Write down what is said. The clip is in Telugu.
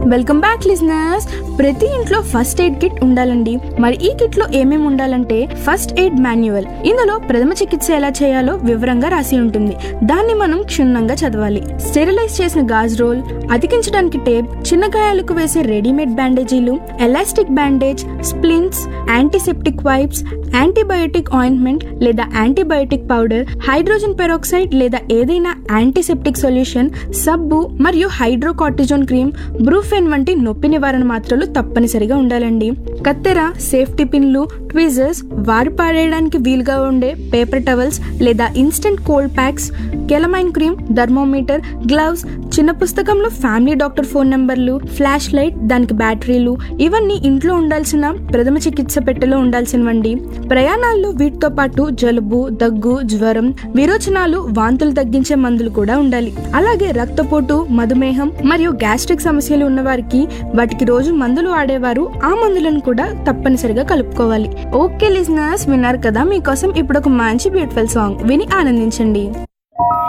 వెల్కమ్ బ్యాక్ లిజనర్స్ ప్రతి ఇంట్లో ఫస్ట్ ఎయిడ్ కిట్ ఉండాలండి మరి ఈ కిట్ లో ఏమేమి ఉండాలంటే ఫస్ట్ ఎయిడ్ మాన్యువల్ ఇందులో ప్రథమ చికిత్స ఎలా చేయాలో వివరంగా రాసి ఉంటుంది దాన్ని మనం క్షుణ్ణంగా చదవాలి స్టెరిలైజ్ చేసిన గాజ్ రోల్ అతికించడానికి టేప్ చిన్న గాయాలకు వేసే రెడీమేడ్ బ్యాండేజీలు elastic bandage splints antiseptic wipes antibiotic ointment లేదా యాంటీబయోటిక్ పౌడర్ హైడ్రోజన్ పెరాక్సైడ్ లేదా ఏదైనా యాంటీసెప్టిక్ సొల్యూషన్ సబ్బు మరియు హైడ్రోకార్టిజోన్ క్రీమ్ బ్రూఫెన్ వంటి నొప్పి నివారణ మాత్రలు తప్పనిసరిగా ఉండాలండి కత్తెర సేఫ్టీ పిన్లు ట్విజర్స్ వారి పాడేయడానికి వీలుగా ఉండే పేపర్ టవల్స్ లేదా instant cold packs calamine cream thermometer gloves చిన్న పుస్తకంలో ఫ్యామిలీ డాక్టర్ ఫోన్ నెంబర్లు ఫ్లాష్ లైట్ దానికి బ్యాటరీలు ఇవన్నీ ఇంట్లో ఉండాల్సిన ప్రథమ చికిత్స పెట్టెలో ఉండాల్సినవండి ప్రయాణాల్లో వీటితో పాటు జలుబు దగ్గు జ్వరం విరోచనాలు వాంతులు తగ్గించే మందులు కూడా ఉండాలి అలాగే రక్తపోటు మధుమేహం మరియు గ్యాస్ట్రిక్ సమస్యలు ఉన్నవారికి వాటికి రోజు మందులు వాడేవారు ఆ మందులను కూడా తప్పనిసరిగా కలుపుకోవాలి ఓకే లిజనర్స్ విన్నారు కదా మీకోసం ఇప్పుడు ఒక మంచి బ్యూటిఫుల్ సాంగ్ విని ఆనందించండి